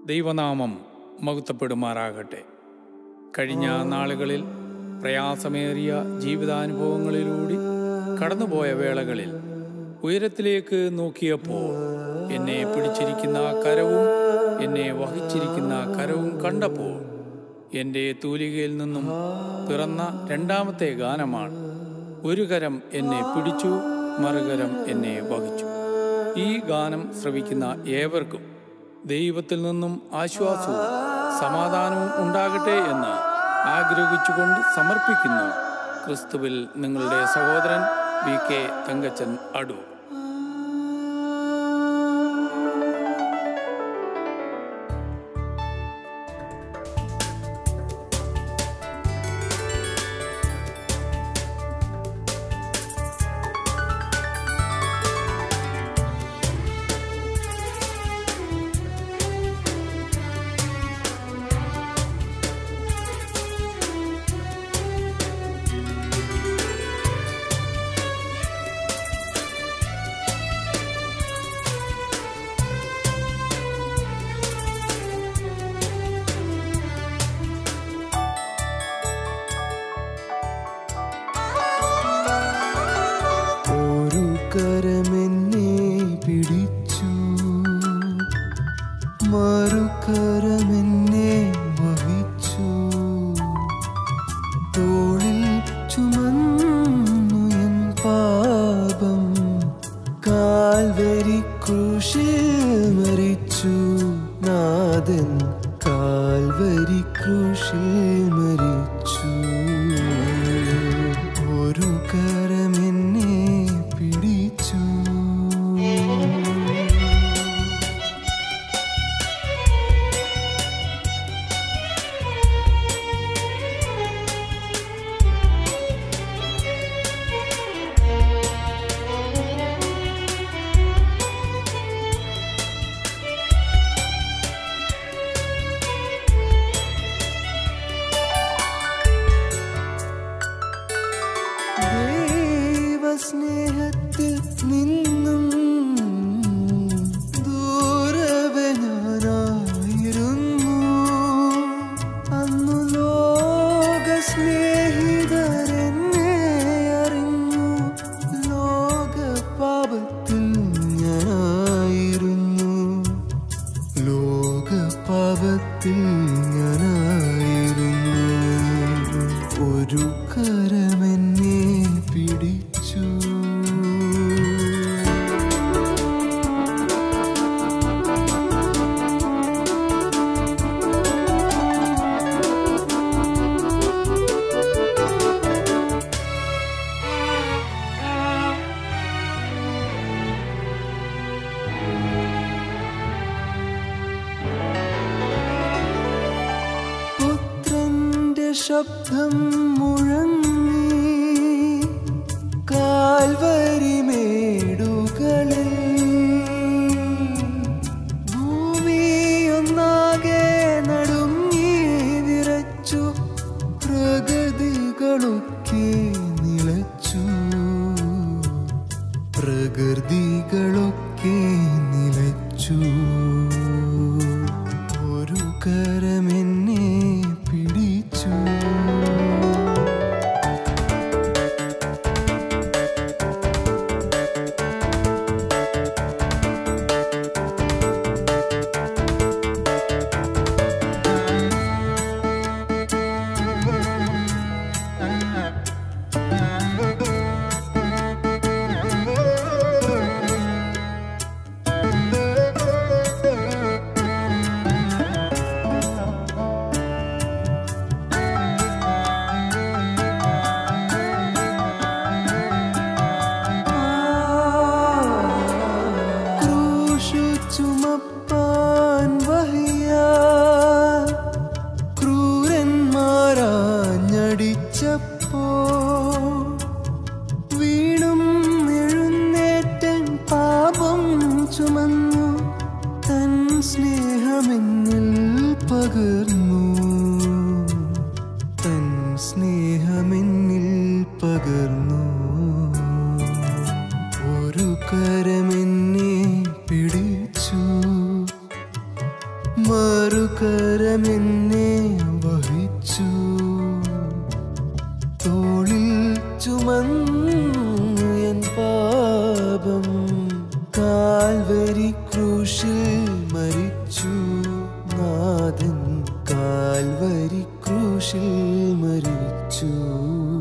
ദൈവനാമം മഹത്വപ്പെടുമാറാകട്ടെ കഴിഞ്ഞ നാളുകളിൽ പ്രയാസമേറിയ ജീവിതാനുഭവങ്ങളിലൂടെ കടന്നുപോയ വേളകളിൽ ഉയരത്തിലേക്ക് നോക്കിയപ്പോൾ എന്നെ പിടിച്ചിരിക്കുന്ന കരവും എന്നെ വഹിച്ചിരിക്കുന്ന കരവും കണ്ടപ്പോൾ എൻ്റെ തൂലികയിൽ നിന്നും പിറന്ന രണ്ടാമത്തെ ഗാനമാണ് ഒരു കരം എന്നെ പിടിച്ചു മറുകരം എന്നെ വഹിച്ചു ഈ ഗാനം ശ്രവിക്കുന്ന ഏവർക്കും ദൈവത്തിൽ നിന്നും ആശ്വാസവും സമാധാനവും ഉണ്ടാകട്ടെ എന്ന് ആഗ്രഹിച്ചുകൊണ്ട് സമർപ്പിക്കുന്നു ക്രിസ്തുവിൽ നിങ്ങളുടെ സഹോദരൻ വി കെ തങ്കച്ചൻ അടൂർ ഒരു കരമെന്നെ പിടിച്ചു മറുകരമെന്നെ വഹിച്ചു തോളിൽ ചുമന്നു എൻ പാപം കാൽവരി ക്രൂശിൽ മരിച്ചു നാഥൻ കാൽവരി ക്രൂശിൽ മരിച്ചു ഒരു കരമെന്നെ പിടിച്ചു ദൈവസ്നേഹത്തിൽ നിന്നും ദൂരവെ ഞാനായിരുന്നു അന്നു ലോക സ്നേഹിതരെന്നെ അറിഞ്ഞു ലോക പാപത്തിൽ ഞാനായിരുന്നു ലോക പാപത്തിൽ ഞാനായിരുന്നു ഒരു കരമെന്നെ പിടിച്ചു പുത്രന്റെ ശബ്ദം മുഴങ്ങി കാൽവരി മേടുകളിൽ ഭൂമിയൊന്നാകെ നടുങ്ങി വിറച്ചു പ്രകൃതികളൊക്കെ നിലച്ചു പ്രകൃതികളൊക്കെ നിലച്ചു ഒരു കരമെന്നെ പിടിച്ചു ക്രൂശു ചുമപ്പാൻ വഹിയ ക്രൂരന്മാരാഞ്ഞടിച്ചപ്പോ വീണും എഴുന്നേറ്റൻ പാപം ചുമന്നു തൻ സ്നേഹമെന്നിൽ പകർന്നു തൻ സ്നേഹമെന്നിൽ പകർന്നു ഒരു കരമെന്നെ പിടിച്ചു കരമെന്നെ വഹിച്ചു തോളിൽ ചുമന്നു എൻ പാപം കാൽവരി ക്രൂശിൽ മരിച്ചു നാഥൻ കാൽവരി ക്രൂശിൽ മരിച്ചു